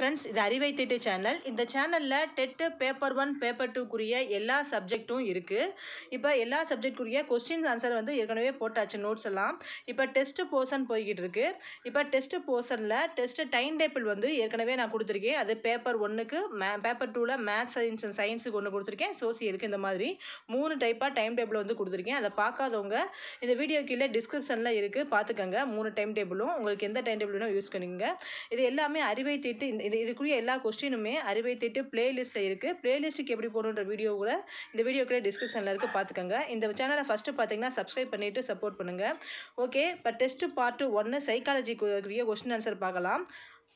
friends இது அறிவை திட்டு சேனல் இந்த சேனலில் டெட்டு பேப்பர் ஒன் பேப்பர் டூக்குரிய எல்லா சப்ஜெக்ட்டும் இருக்குது இப்போ எல்லா சப்ஜெக்ட்குரிய கொஸ்டின் ஆன்சர் வந்து ஏற்கனவே போட்டாச்சு நோட்ஸ் எல்லாம் இப்போ டெஸ்ட் போர்ஷன் போய்கிட்டு இருக்கு இப்போ டெஸ்ட் போர்ஷனில் டெஸ்ட் டைம் டேபிள் வந்து ஏற்கனவே நான் கொடுத்துருக்கேன் அது பேப்பர் ஒன்றுக்கு மே பேப்பர் டூவில் மேத்ஸ் சயின்ஸ் அண்ட் சயின்ஸுக்கு ஒன்று கொடுத்துருக்கேன் சோசியலுக்கு இந்த மாதிரி மூணு டைப்பாக டைம் டேபிள் வந்து கொடுத்துருக்கேன் அதை பார்க்காதவங்க இந்த வீடியோ கீழே டிஸ்கிரிப்ஷனில் இருக்குது பார்த்துக்கோங்க மூணு டைம் டேபிளும் உங்களுக்கு எந்த டைம் டேபிள் வேணும் யூஸ் பண்ணிக்கங்க இது எல்லாமே அறிவை திட்டு இந்த இது இதுக்குரிய எல்லா கொஸ்டினுமே அறிவை திட்டு பிளேலிஸ்ட்டில் இருக்குது பிளேலிஸ்ட்டுக்கு எப்படி போகணுன்ற வீடியோ கூட இந்த வீடியோக்குள்ளே டிஸ்கிரிப்ஷனில் இருக்குது பார்த்துக்கோங்க இந்த சேனலை ஃபஸ்ட்டு பார்த்தீங்கன்னா சப்ஸ்கிரைப் பண்ணிவிட்டு சப்போர்ட் பண்ணுங்கள் ஓகே இப்போ டெஸ்ட்டு பார்ட்டு ஒன்று சைக்காலஜிக்குரிய கொஸ்டின் ஆன்சர் பார்க்கலாம்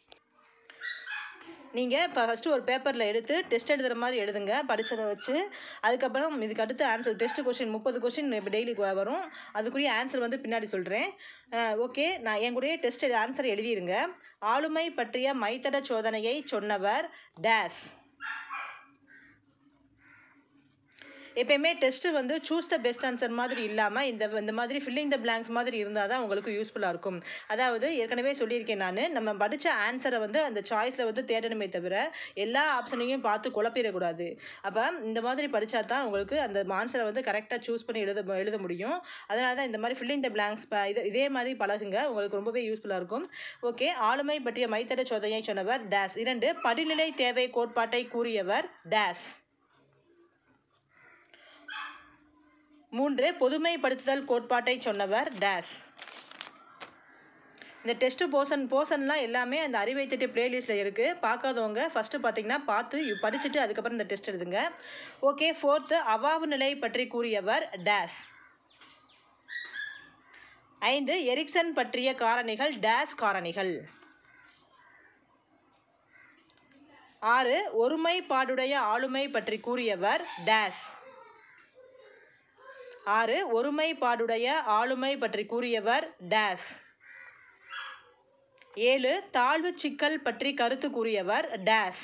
நீங்கள் இப்போ ஃபஸ்ட்டு ஒரு பேப்பரில் எடுத்து டெஸ்ட் எழுதுகிற மாதிரி எழுதுங்க படித்ததை வச்சு அதுக்கப்புறம் இதுக்கு அடுத்து ஆன்சர் டெஸ்ட் கொஸ்டின் முப்பது கொஸ்டின் இப்போ டெய்லி வரும் அதுக்குரிய ஆன்சர் வந்து பின்னாடி சொல்கிறேன் ஓகே நான் என் கூடயே டெஸ்ட் ஆன்சர் எழுதிருங்க ஆளுமை பற்றிய மைத்தட சோதனையை சொன்னவர் டேஸ் எப்பயுமே டெஸ்ட்டு வந்து சூஸ் த பெஸ்ட் ஆன்சர் மாதிரி இல்லாமல் இந்த இந்த மாதிரி ஃபில்லிங் த பிளாங்க்ஸ் மாதிரி இருந்தால் தான் உங்களுக்கு யூஸ்ஃபுல்லாக இருக்கும் அதாவது ஏற்கனவே சொல்லியிருக்கேன் நான் நம்ம படித்த ஆன்சரை வந்து அந்த சாய்ஸில் வந்து தேடணுமே தவிர எல்லா ஆப்ஷனையும் பார்த்து குழப்பிடக்கூடாது அப்போ இந்த மாதிரி படித்தா தான் உங்களுக்கு அந்த ஆன்சரை வந்து கரெக்டாக சூஸ் பண்ணி எழுத எழுத முடியும் அதனால தான் இந்த மாதிரி ஃபில்லிங் த பிளாங்க்ஸ் இது இதே மாதிரி பழகுங்க உங்களுக்கு ரொம்பவே யூஸ்ஃபுல்லாக இருக்கும் ஓகே ஆளுமை பற்றிய மைத்தட சோதனையை சொன்னவர் டேஸ் இரண்டு படிநிலை தேவை கோட்பாட்டை கூறியவர் டேஸ் மூன்று பொதுமைப்படுத்துதல் கோட்பாட்டை சொன்னவர் டேஸ் இந்த டெஸ்ட் போர்ஷன் போர்ஷன்லாம் எல்லாமே அந்த அறிவை திட்டு பிளேலிஸ்ட்டில் இருக்குது பார்க்காதவங்க ஃபஸ்ட்டு பார்த்தீங்கன்னா பார்த்து படிச்சுட்டு அதுக்கப்புறம் இந்த டெஸ்ட் எழுதுங்க ஓகே ஃபோர்த்து அவாவு நிலை பற்றி கூறியவர் டேஸ் ஐந்து எரிக்சன் பற்றிய காரணிகள் டேஸ் காரணிகள் ஆறு ஒருமைப்பாடுடைய ஆளுமை பற்றி கூறியவர் டேஸ் ஆறு ஒருமைப்பாடுடைய ஆளுமை பற்றி கூறியவர் டேஸ் ஏழு தாழ்வு சிக்கல் பற்றி கருத்து கூறியவர் டேஸ்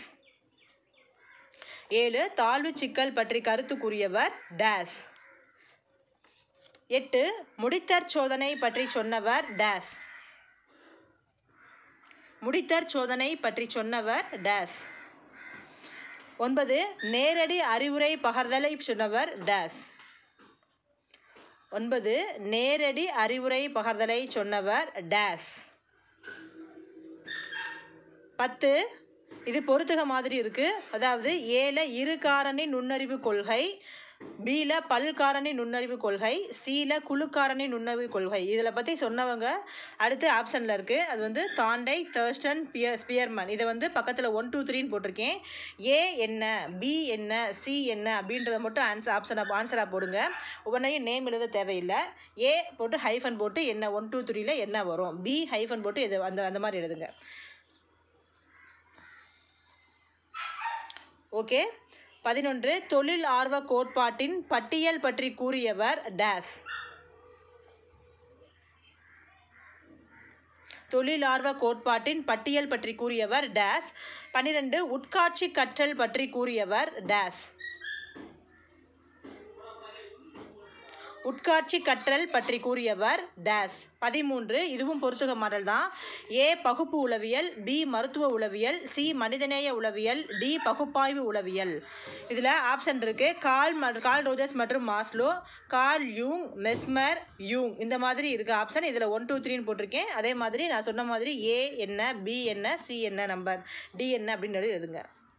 ஏழு தாழ்வு சிக்கல் பற்றி கருத்து கூறியவர் டேஸ் எட்டு முடித்தற் சோதனை பற்றி சொன்னவர் டேஸ் முடித்தற் சோதனை பற்றி சொன்னவர் டேஸ் ஒன்பது நேரடி அறிவுரை பகர்தலை சொன்னவர் டேஸ் ஒன்பது நேரடி அறிவுரை பகர்தலை சொன்னவர் டேஸ் பத்து இது பொறுத்துக மாதிரி இருக்குது அதாவது ஏல இரு காரணி நுண்ணறிவு கொள்கை பியில் பல்காரணி நுண்ணறிவு கொள்கை சியில் குழுக்காரணி நுண்ணறிவு கொள்கை இதில் பற்றி சொன்னவங்க அடுத்து ஆப்ஷனில் இருக்குது அது வந்து தாண்டை தேர்ஸ்டன் பியர் ஸ்பியர்மன் இதை வந்து பக்கத்தில் ஒன் டூ த்ரீன்னு போட்டிருக்கேன் ஏ என்ன பி என்ன சி என்ன அப்படின்றத மட்டும் ஆன்சர் ஆப்ஷனாக ஆன்சராக போடுங்க ஒவ்வொன்றையும் நேம் எழுத தேவையில்லை ஏ போட்டு ஹைஃபன் போட்டு என்ன ஒன் டூ த்ரீல என்ன வரும் பி ஹைஃபன் போட்டு இது அந்த அந்த மாதிரி எழுதுங்க ஓகே பதினொன்று தொழில் ஆர்வ கோட்பாட்டின் பட்டியல் பற்றி கூறியவர் டேஸ் தொழில் ஆர்வ கோட்பாட்டின் பட்டியல் பற்றி கூறியவர் டேஸ் பன்னிரெண்டு உட்காட்சி கற்றல் பற்றி கூறியவர் டேஸ் உட்காட்சி கற்றல் பற்றி கூறியவர் டேஸ் பதிமூன்று இதுவும் பொறுத்துக மாடல் தான் ஏ பகுப்பு உளவியல் பி மருத்துவ உளவியல் சி மனிதநேய உளவியல் டி பகுப்பாய்வு உளவியல் இதில் ஆப்ஷன் இருக்குது கால் கால் ரோஜர்ஸ் மற்றும் மாஸ்லோ கால் யூங் மெஸ்மர் யூங் இந்த மாதிரி இருக்குது ஆப்ஷன் இதில் ஒன் டூ த்ரீன்னு போட்டிருக்கேன் அதே மாதிரி நான் சொன்ன மாதிரி ஏ என்ன பி என்ன சி என்ன நம்பர் டி என்ன அப்படின்னு எழுதுங்க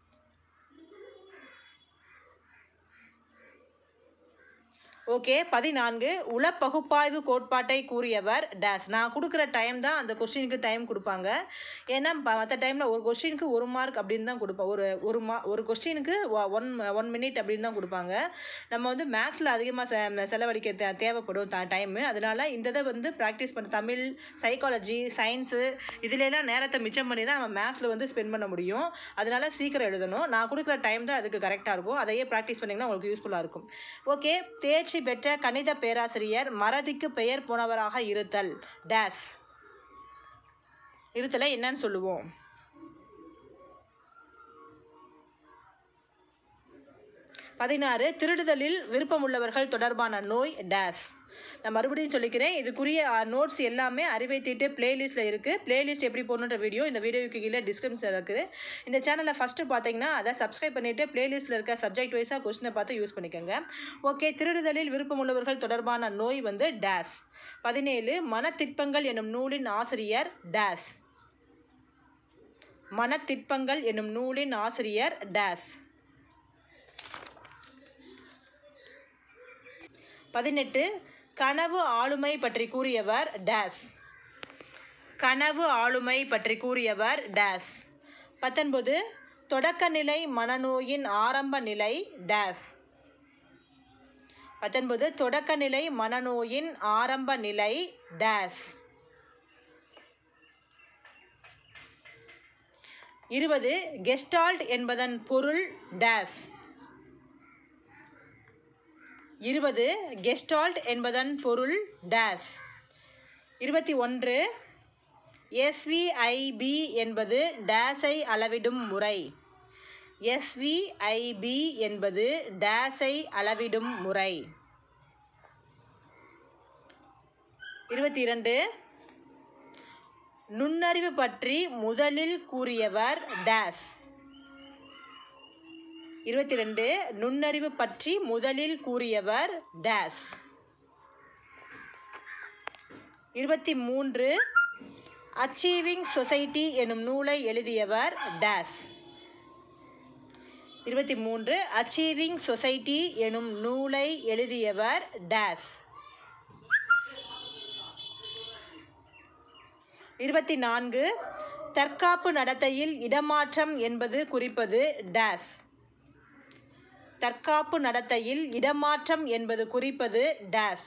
ஓகே பதினான்கு உள பகுப்பாய்வு கோட்பாட்டை கூறியவர் டேஸ் நான் கொடுக்குற டைம் தான் அந்த கொஸ்டினுக்கு டைம் கொடுப்பாங்க ஏன்னா மற்ற டைமில் ஒரு கொஸ்டினுக்கு ஒரு மார்க் அப்படின்னு தான் கொடுப்போம் ஒரு ஒரு மா ஒரு கொஸ்டினுக்கு ஒன் ஒன் மினிட் அப்படின்னு தான் கொடுப்பாங்க நம்ம வந்து மேக்ஸில் அதிகமாக செ செலவழிக்க தே தேவைப்படும் த டைமு அதனால் இந்த இதை வந்து ப்ராக்டிஸ் பண்ண தமிழ் சைக்காலஜி சயின்ஸு இதுலலாம் நேரத்தை மிச்சம் பண்ணி தான் நம்ம மேக்ஸில் வந்து ஸ்பெண்ட் பண்ண முடியும் அதனால் சீக்கிரம் எழுதணும் நான் கொடுக்குற டைம் தான் அதுக்கு கரெக்டாக இருக்கும் அதையே ப்ராக்டிஸ் பண்ணிங்கன்னா உங்களுக்கு யூஸ்ஃபுல்லாக இருக்கும் ஓகே தேர்ச்சி தேர்ச்சி பெற்ற கணித பேராசிரியர் மறதிக்கு பெயர் போனவராக இருத்தல் டேஸ் இருத்தலை என்னன்னு சொல்லுவோம் பதினாறு திருடுதலில் விருப்பமுள்ளவர்கள் தொடர்பான நோய் டேஸ் நான் மறுபடியும் சொல்லிக்கிறேன் இதுக்குரிய நோட்ஸ் எல்லாமே அறிவை தீட்டு பிளேலிஸ்ட்டில் இருக்குது பிளேலிஸ்ட் எப்படி போகணுன்ற வீடியோ இந்த வீடியோவுக்கு கீழே டிஸ்கிரிப்ஷனில் இருக்குது இந்த சேனலை ஃபஸ்ட்டு பார்த்தீங்கன்னா அதை சப்ஸ்கிரைப் பண்ணிவிட்டு பிளேலிஸ்ட்டில் இருக்க சப்ஜெக்ட் வைஸாக கொஸ்டினை பார்த்து யூஸ் பண்ணிக்கோங்க ஓகே திருடுதலில் விருப்பமுள்ளவர்கள் தொடர்பான நோய் வந்து டேஸ் பதினேழு மனத்திற்பங்கள் எனும் நூலின் ஆசிரியர் டேஸ் மனத்திற்பங்கள் எனும் நூலின் ஆசிரியர் டேஸ் பதினெட்டு கனவு ஆளுமை பற்றி கூறியவர் டேஸ் கனவு ஆளுமை பற்றி கூறியவர் டேஸ் பத்தொன்பது தொடக்கநிலை மனநோயின் ஆரம்ப நிலை டேஸ் பத்தொன்பது தொடக்கநிலை மனநோயின் ஆரம்ப நிலை டேஸ் இருபது கெஸ்டால்ட் என்பதன் பொருள் டேஸ் இருபது கெஸ்டால்ட் என்பதன் பொருள் டேஸ் இருபத்தி ஒன்று எஸ்விஐபி என்பது டேஸை அளவிடும் முறை எஸ்விஐபி என்பது டேஸை அளவிடும் முறை இருபத்தி இரண்டு நுண்ணறிவு பற்றி முதலில் கூறியவர் டேஸ் இருபத்தி ரெண்டு நுண்ணறிவு பற்றி முதலில் கூறியவர் டேஸ் இருபத்தி மூன்று அச்சீவிங் சொசைட்டி எனும் நூலை எழுதியவர் டேஸ் இருபத்தி மூன்று அச்சீவிங் சொசைட்டி எனும் நூலை எழுதியவர் டேஸ் இருபத்தி நான்கு தற்காப்பு நடத்தையில் இடமாற்றம் என்பது குறிப்பது டேஸ் தற்காப்பு நடத்தையில் இடமாற்றம் என்பது குறிப்பது டேஸ்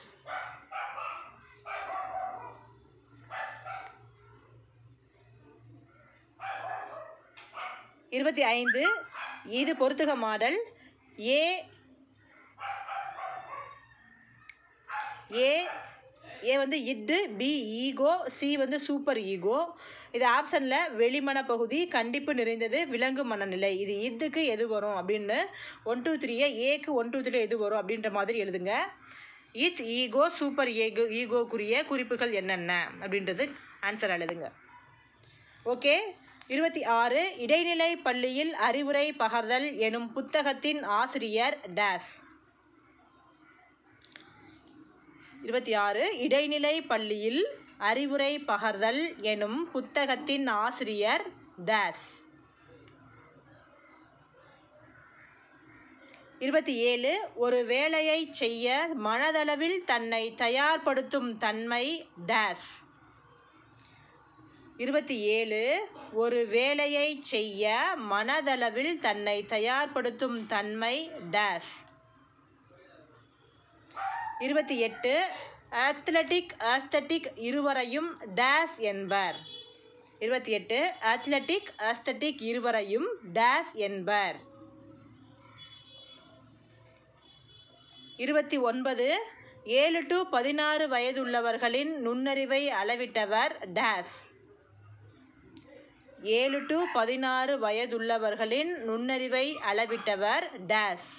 இருபத்தி ஐந்து இது பொருத்துக மாடல் ஏ ஏ ஏ வந்து இட்டு பி ஈகோ சி வந்து சூப்பர் ஈகோ இது ஆப்ஷனில் வெளிமன பகுதி கண்டிப்பு நிறைந்தது விலங்கு மனநிலை இது இதுக்கு எது வரும் அப்படின்னு ஒன் டூ த்ரீயை ஏக்கு ஒன் டூ த்ரீ எது வரும் அப்படின்ற மாதிரி எழுதுங்க இத் ஈகோ சூப்பர் ஏகோ ஈகோக்குரிய குறிப்புகள் என்னென்ன அப்படின்றது ஆன்சர் எழுதுங்க ஓகே இருபத்தி ஆறு இடைநிலை பள்ளியில் அறிவுரை பகர்தல் எனும் புத்தகத்தின் ஆசிரியர் டேஸ் இருபத்தி ஆறு இடைநிலை பள்ளியில் அறிவுரை பகர்தல் எனும் புத்தகத்தின் ஆசிரியர் டேஸ் இருபத்தி ஏழு ஒரு வேலையை செய்ய மனதளவில் தன்னை தயார்படுத்தும் தன்மை டேஸ் இருபத்தி ஏழு ஒரு வேலையை செய்ய மனதளவில் தன்னை தயார்படுத்தும் தன்மை டேஸ் இருபத்தி எட்டு அத்லட்டிக் ஆஸ்தட்டிக் இருவரையும் டேஸ் என்பர் இருபத்தி எட்டு அத்லட்டிக் ஆஸ்தட்டிக் இருவரையும் டேஸ் என்பர் இருபத்தி ஒன்பது ஏழு டு பதினாறு வயதுள்ளவர்களின் நுண்ணறிவை அளவிட்டவர் டேஸ் ஏழு டு பதினாறு வயதுள்ளவர்களின் நுண்ணறிவை அளவிட்டவர் டேஸ்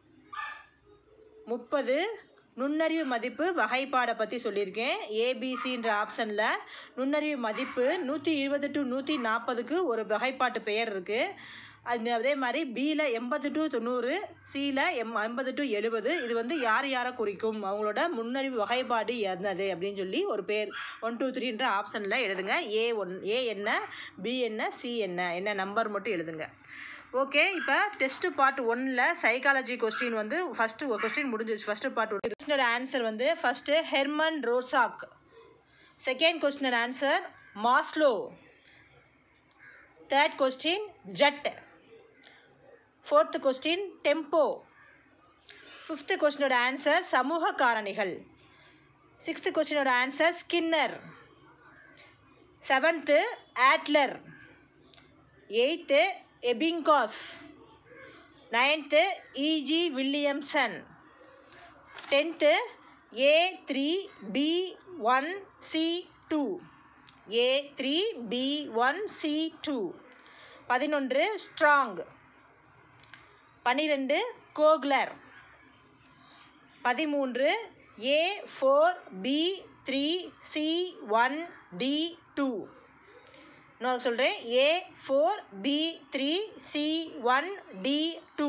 முப்பது நுண்ணறிவு மதிப்பு வகைப்பாடை பற்றி சொல்லியிருக்கேன் ஏபிசின்ற ஆப்ஷனில் நுண்ணறிவு மதிப்பு நூற்றி இருபது டு நூற்றி நாற்பதுக்கு ஒரு வகைப்பாட்டு பெயர் இருக்குது அது அதே மாதிரி பியில் எண்பது டு தொண்ணூறு சியில் எம் ஐம்பது டு எழுபது இது வந்து யார் யாரை குறிக்கும் அவங்களோட முன்னறிவு வகைப்பாடு என்னது அப்படின்னு சொல்லி ஒரு பேர் ஒன் டூ த்ரீன்ற ஆப்ஷனில் எழுதுங்க ஏ ஒன் ஏ என்ன பி என்ன சி என்ன என்ன நம்பர் மட்டும் எழுதுங்க ஓகே இப்போ டெஸ்ட் பார்ட் ஒன்னில் சைக்காலஜி கொஸ்டின் வந்து ஃபஸ்ட்டு கொஸ்டின் முடிஞ்சிருச்சு ஃபஸ்ட்டு பார்ட் ஒன் கொஸ்டினோட ஆன்சர் வந்து ஃபஸ்ட்டு ஹெர்மன் ரோசாக் செகண்ட் கொஸ்டினோட answer Maslow third question Judd fourth question tempo fifth கொஸ்டினோட ஆன்சர் சமூக காரணிகள் சிக்ஸ்த்து கொஸ்டினோட answer Skinner seventh Adler eighth Ebbinghaus ninth EG Williamson tenth A three B one C two A three B one C two பதினொன்று Strong பன்னிரெண்டு Kohler பதிமூன்று A four B three C one D two நான் சொல்கிறேன் A four B three C one D two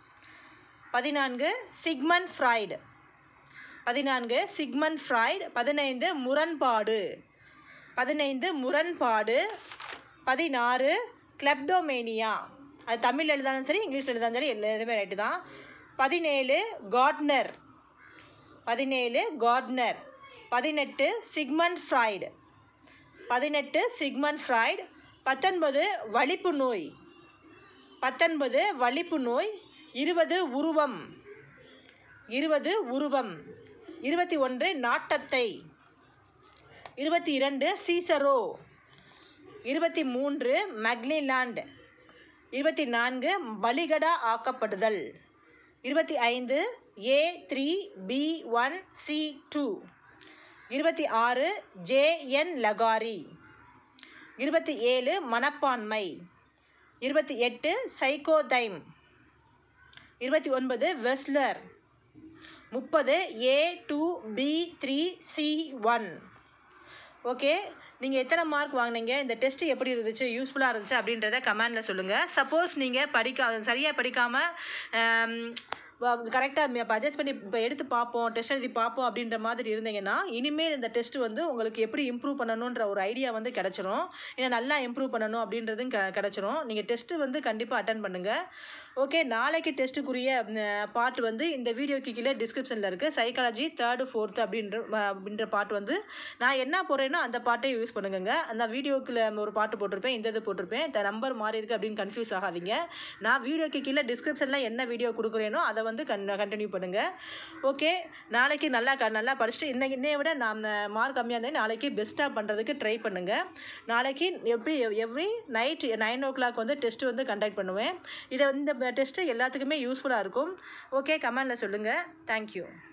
பதினான்கு Sigmund Freud பதினான்கு Sigmund Freud பதினைந்து முரண்பாடு பதினைந்து முரண்பாடு பதினாறு கிளப்டோமேனியா அது தமிழ் எழுதாலும் சரி இங்கிலீஷ் எழுதாலும் சரி எல்லாருமே ரைட்டு தான் பதினேழு கார்ட்னர் பதினேழு கார்ட்னர் பதினெட்டு சிக்மன் ஃப்ராய்டு பதினெட்டு சிக்மன் ஃப்ராய்டு பத்தொன்பது வலிப்பு நோய் பத்தொன்பது வலிப்பு நோய் இருபது உருவம் இருபது உருவம் இருபத்தி ஒன்று நாட்டத்தை இருபத்தி இரண்டு சீசரோ இருபத்தி மூன்று மக்னிலாண்ட் இருபத்தி நான்கு பலிகடா ஆக்கப்படுதல் இருபத்தி ஐந்து A three B one C two இருபத்தி ஆறு ஜே என் லகாரி இருபத்தி ஏழு மனப்பான்மை இருபத்தி எட்டு சைக்கோதைம் இருபத்தி ஒன்பது வெஸ்லர் முப்பது A two B three C one okay நீங்கள் எத்தனை மார்க் வாங்கினீங்க இந்த டெஸ்ட் எப்படி இருந்துச்சு யூஸ்ஃபுல்லாக இருந்துச்சு அப்படின்றத கமெண்டில் சொல்லுங்கள் சப்போஸ் நீங்கள் படிக்க சரியாக படிக்காமல் கரெக்டாக இப்போ அட்ஜஸ்ட் பண்ணி இப்போ எடுத்து பார்ப்போம் டெஸ்ட் எழுதி பார்ப்போம் அப்படின்ற மாதிரி இருந்தீங்கன்னா இனிமேல் இந்த டெஸ்ட் வந்து உங்களுக்கு எப்படி இம்ப்ரூவ் பண்ணணுன்ற ஒரு ஐடியா வந்து கிடச்சிரும் ஏன்னா நல்லா இம்ப்ரூவ் பண்ணணும் அப்படின்றதும் க கிடச்சிரும் நீங்கள் டெஸ்ட்டு வந்து கண்டிப்பாக அட்டன் பண்ணுங்கள் ஓகே நாளைக்கு டெஸ்ட்டுக்குரிய பார்ட் வந்து இந்த வீடியோக்கு கீழே டிஸ்கிரிப்ஷனில் இருக்குது சைக்காலஜி தேர்டு ஃபோர்த்து அப்படின்ற அப்படின்ற பார்ட் வந்து நான் என்ன போடுறேனோ அந்த பாட்டை யூஸ் பண்ணுங்க அந்த வீடியோக்குள்ள ஒரு பாட்டு போட்டிருப்பேன் இந்த இது போட்டிருப்பேன் இந்த நம்பர் மாறி இருக்குது அப்படின்னு கன்ஃபியூஸ் ஆகாதீங்க நான் வீடியோக்கு கீழே டிஸ்கிரிப்ஷனில் என்ன வீடியோ கொடுக்குறேனோ அதை வந்து கன் கண்டினியூ பண்ணுங்கள் ஓகே நாளைக்கு நல்லா க நல்லா படிச்சுட்டு இன்னைக்கு இன்னைய விட நான் மார்க் கம்மியாக இருந்தால் நாளைக்கு பெஸ்ட்டாக பண்ணுறதுக்கு ட்ரை பண்ணுங்கள் நாளைக்கு எப்படி every night nine o'clock வந்து டெஸ்ட் வந்து கண்டக்ட் பண்ணுவேன் இதை இந்த டெஸ்ட்டு எல்லாத்துக்குமே யூஸ்ஃபுல்லாக இருக்கும் ஓகே கமெண்டில் சொல்லுங்கள் தேங்க்யூ